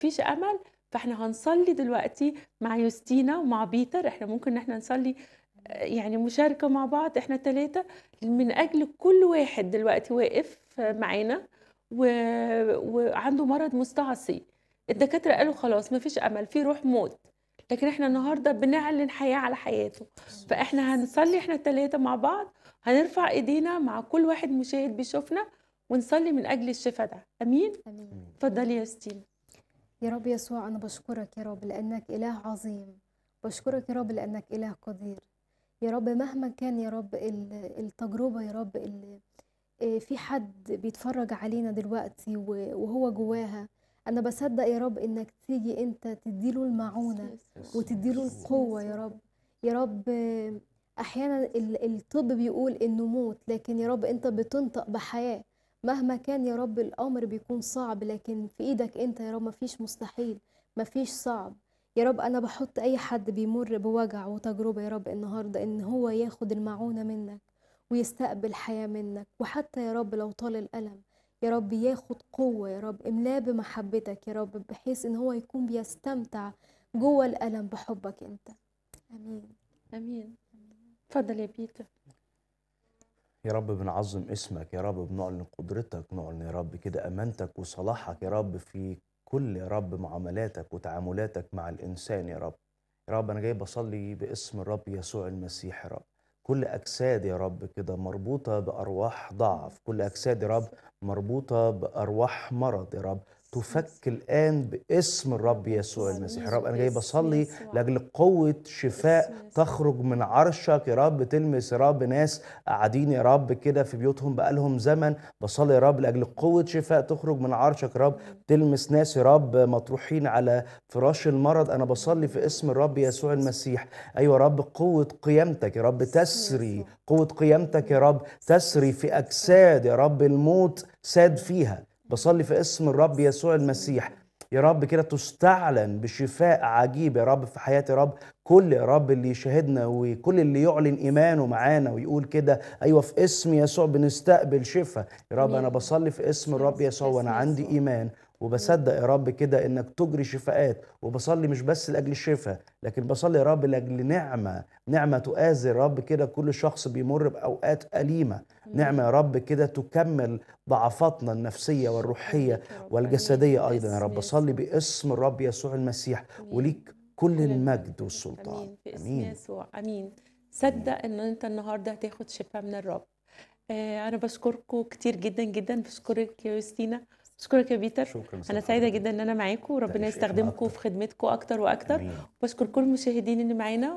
فيش امل فاحنا هنصلي دلوقتي مع يوستينا ومع بيتر احنا ممكن ان احنا نصلي آه، يعني مشاركه مع بعض احنا ثلاثه من اجل كل واحد دلوقتي واقف معانا و... وعنده مرض مستعصي الدكاتره قالوا خلاص ما فيش امل في روح موت لكن احنا النهارده بنعلن حياه على حياته فاحنا هنصلي احنا الثلاثه مع بعض هنرفع ايدينا مع كل واحد مشاهد بيشوفنا ونصلي من اجل الشفاء ده امين امين اتفضلي يا ستين يا رب يسوع انا بشكرك يا رب لانك اله عظيم بشكرك يا رب لانك اله قدير يا رب مهما كان يا رب ال- التجربه يا رب اللي إيه، في حد بيتفرج علينا دلوقتي و- وهو جواها انا بصدق يا رب انك تيجي انت تديله المعونه وتديله القوة يا رب يا رب آه، أحيانا ال- الطب بيقول إنه موت لكن يا رب أنت بتنطق بحياة مهما كان يا رب الأمر بيكون صعب لكن في إيدك أنت يا رب مفيش مستحيل مفيش صعب يا رب أنا بحط أي حد بيمر بوجع وتجربة يا رب النهاردة إن هو ياخد المعونة منك ويستقبل حياة منك وحتى يا رب لو طال الألم يا رب ياخد قوة يا رب املاه بمحبتك يا رب بحيث إن هو يكون بيستمتع جوه الألم بحبك أنت آمين امين اتفضل يا بيتر يا رب بنعظم اسمك يا رب بنعلن قدرتك نعلن يا رب كده امانتك وصلاحك يا رب في كل يا رب معاملاتك وتعاملاتك مع الانسان يا رب يا رب انا جاي بصلي باسم الرب يسوع المسيح يا رب كل اجساد يا رب كده مربوطه بارواح ضعف كل اجساد يا رب مربوطه بارواح مرض يا رب تفك الان باسم الرب يسوع المسيح يا رب انا جاي بصلي لاجل قوه شفاء تخرج من عرشك يا رب تلمس يا رب ناس قاعدين يا رب كده في بيوتهم بقالهم زمن بصلي يا رب لاجل قوه شفاء تخرج من عرشك يا رب تلمس ناس يا رب مطروحين على فراش المرض انا بصلي في اسم الرب يسوع المسيح ايوه يا رب قوه قيامتك يا رب تسري قوه قيامتك يا رب تسري في اجساد يا رب الموت ساد فيها بصلي في اسم الرب يسوع المسيح يا رب كده تستعلن بشفاء عجيب يا رب في حياة يا رب كل يا رب اللي يشاهدنا وكل اللي يعلن إيمانه معانا ويقول كده أيوة في اسم يسوع بنستقبل شفاء يا رب أنا آمين. بصلي في اسم الرب يسوع باسم وأنا عندي يسوع. إيمان وبصدق يا رب كده انك تجري شفاءات وبصلي مش بس لاجل الشفاء لكن بصلي يا رب لاجل نعمه نعمه تؤازر يا رب كده كل شخص بيمر باوقات اليمه نعمه يا رب كده تكمل ضعفاتنا النفسيه والروحيه أمين يا رب. والجسديه آمين. ايضا يا رب باسم بصلي يسوع. باسم الرب يسوع المسيح آمين. وليك كل كل المجد والسلطان امين في اسم امين يسوع امين صدق ان انت النهارده هتاخد شفاء من الرب آه انا بشكركم كتير جدا جدا بشكرك يا يوستينا بشكرك يا بيتر شكرا انا سعيده جدا ان انا معاكم وربنا تعيش إحنا يستخدمكم أكتر. في خدمتكم اكتر واكتر امين بشكر كل المشاهدين اللي معانا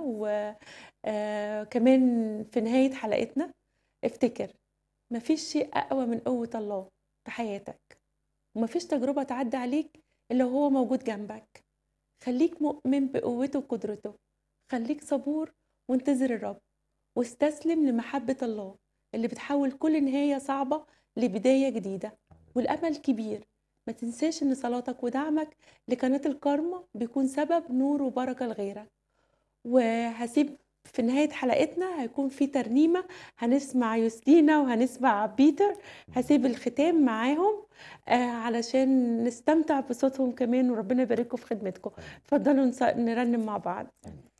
وكمان في نهايه حلقتنا افتكر مفيش شيء اقوى من قوه الله في حياتك ومفيش تجربه تعدي عليك الا وهو موجود جنبك خليك مؤمن بقوته وقدرته خليك صبور وانتظر الرب واستسلم لمحبة الله اللي بتحول كل نهاية صعبة لبداية جديدة والأمل كبير ما تنساش إن صلاتك ودعمك لقناة الكارما بيكون سبب نور وبركة لغيرك وهسيب في نهاية حلقتنا هيكون في ترنيمة هنسمع يوستينا وهنسمع بيتر هسيب الختام معاهم آه علشان نستمتع بصوتهم كمان وربنا يبارككم في خدمتكم اتفضلوا نص- نرنم مع بعض